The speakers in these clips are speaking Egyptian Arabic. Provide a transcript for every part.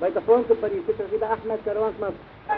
فيتفون كبري فكرة كده أحمد كروان مصر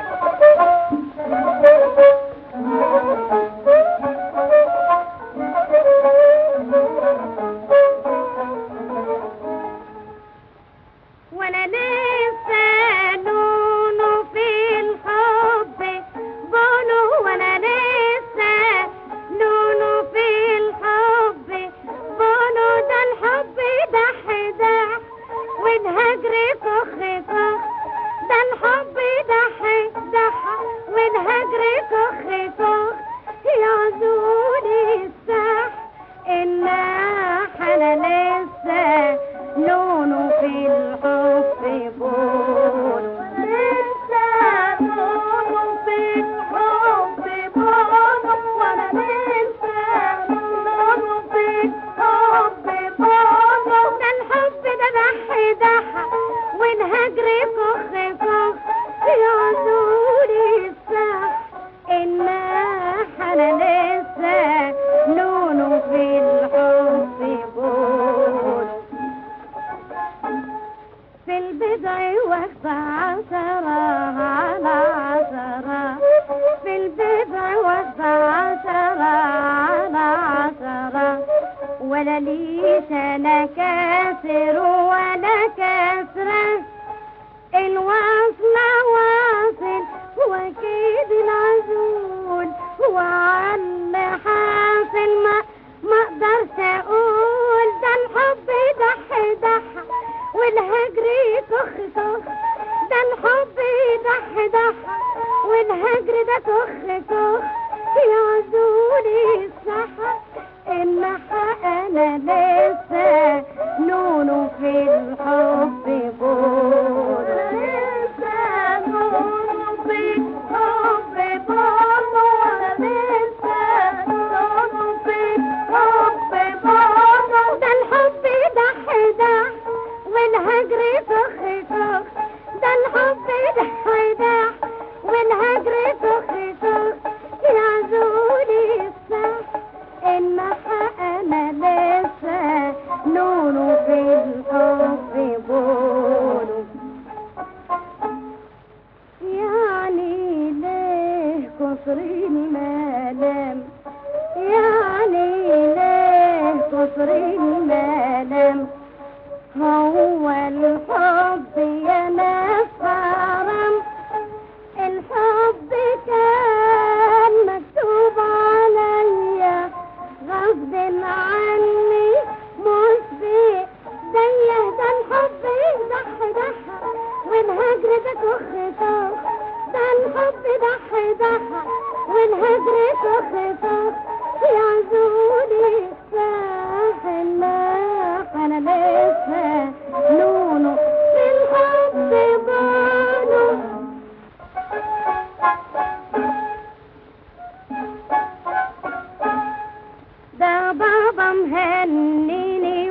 وانا لسه نونو في الحب بونو وانا لسه نونو في الحب بونو ده الحب دح دح والهجر كخ كخ ده الحب دح دح والهجر كخ كخ يعزوني السح إنها حنا لسه نونو في الحب بونو لسه نونو في الحب بونو وانا لسه نونو في الحب بونو ده الحب ده دح دح والهجر كخ كخ يعزوني السح إنها حنا لسه نونو في الحب بونو في البدع وقت عشرة على عشرة في البدع وقت عشرة على عشرة ولا ليش أنا كاسر ولا كسرة الوصل واصل واكيد العزول وعلى حاصل ما ما اقدرش اقول ده الحب دح دح والهجر كخ كخ ده الحب دح دح والهجر ده كخ كخ يعزوني الصح انها انا لسه نونو في الحب بول لسه نونو في الحب بول لسه نونو في الحب بول ده الحب دح دح والهجر كخ كخ ده الحب دح دح والهجر كخ كخ يعزوني الصح إنها أنا لسه نونو في الحب بونو يعني ليه كسر الملام يعني ليه كسر الملام هو الحب يا ناس حرام الحب كان مكتوب عليا غصب عني مش بإيديا ده الحب دح دح والهجر ده كخ كخ ده الحب دح دح والهجر كخ كخ يعزوني الساحل لا انا لسه نونو في الحب بانو ده بابا مهنيني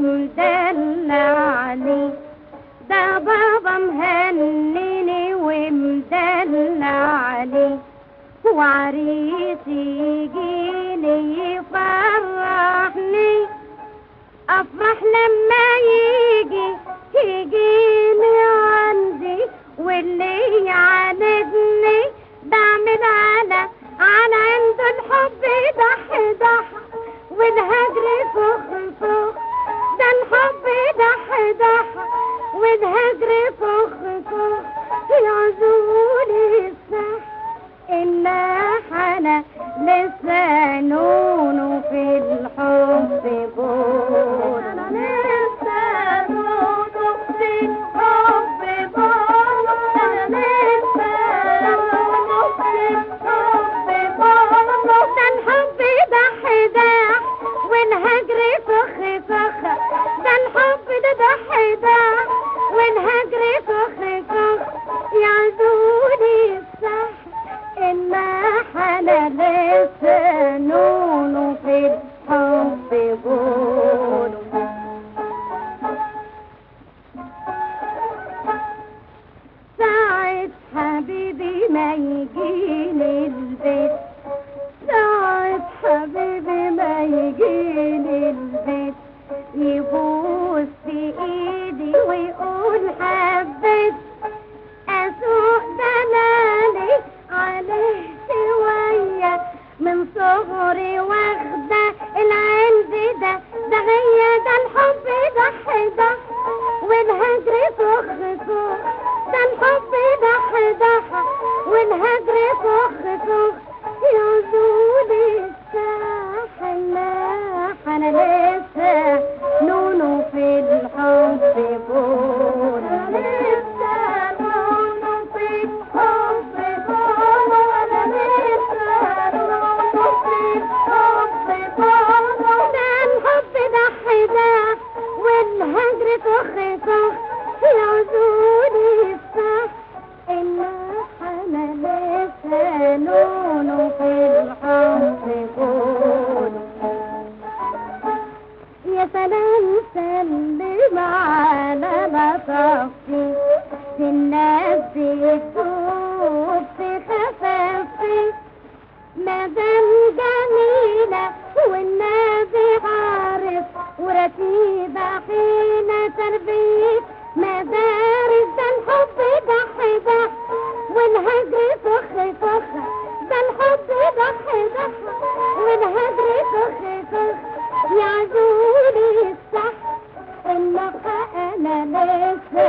ومدلعني ده بابا مهنيني ومدلعني وعريسي يجيني يفرحني افرح لما يجي يجيني عندي واللي يعاندني بعمل على على عند الحب دح دح والهجر فخ فخ ده الحب دح دح والهجر فخ فخ يعزوني الصح إلا حنا لسه نونو في الحب بول لسه نونو في الحب بول لسه نونو في الحب بول ده الحب دح دح والهجر فخ فخ ده الحب ده دح دح والهجر فخ فخ يعزوني الصح إلا حنا لسه نونو في الحب بونو ساعة حبيبي ما يجيني البيت ساعة حبيبي ما يجيني البيت يبوس في ايدي ويقول حبيت فخ فخ ده الحب دح دح والهجر فخ فخ يعزولي الساحل لاح انا لسه نونو في الحب بول انا لسه نونو في الحب بول انا لسه نونو في الحب بول ده الحب دح دح والهجر فخ فخ يعزوني الصح إلا حمل لسانون في الحب قول يا سلام سلم على لطفي في الناس بتدوب في خفافي مدام جميلة والنبي عارف ورتيبة حين تربية مدارس ده الحب دح دح والهجر فخ فخ ده الحب دح دح والهجر فخ فخ يعزولي الصح إنك أنا لسه